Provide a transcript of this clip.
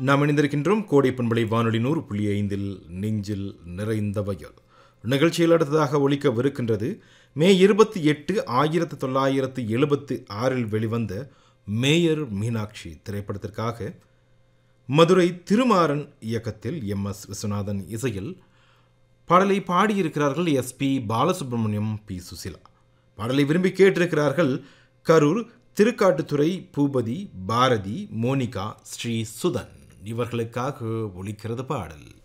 நாம் இணைந்திருக்கின்றோம் கோடை பண்பலை வானொலி நூறு புள்ளி ஐந்தில் நெஞ்சில் நிறைந்த வயல் நிகழ்ச்சியில் அடுத்ததாக ஒலிக்கவிருக்கின்றது மே இருபத்தி எட்டு ஆயிரத்தி தொள்ளாயிரத்து எழுபத்தி ஆறில் வெளிவந்த மேயர் மீனாட்சி திரைப்படத்திற்காக மதுரை திருமாறன் இயக்கத்தில் எம் எஸ் விஸ்வநாதன் இசையில் பாடலை பாடியிருக்கிறார்கள் S P Balasubrahmanyam P Susila பாடலை விரும்பி கேட்டிருக்கிறார்கள் கரூர் திருக்காட்டுத்துறை பூபதி பாரதி மோனிகா ஸ்ரீ சுதன் இவர்களுக்காக ஒலிக்கிறது பாடல்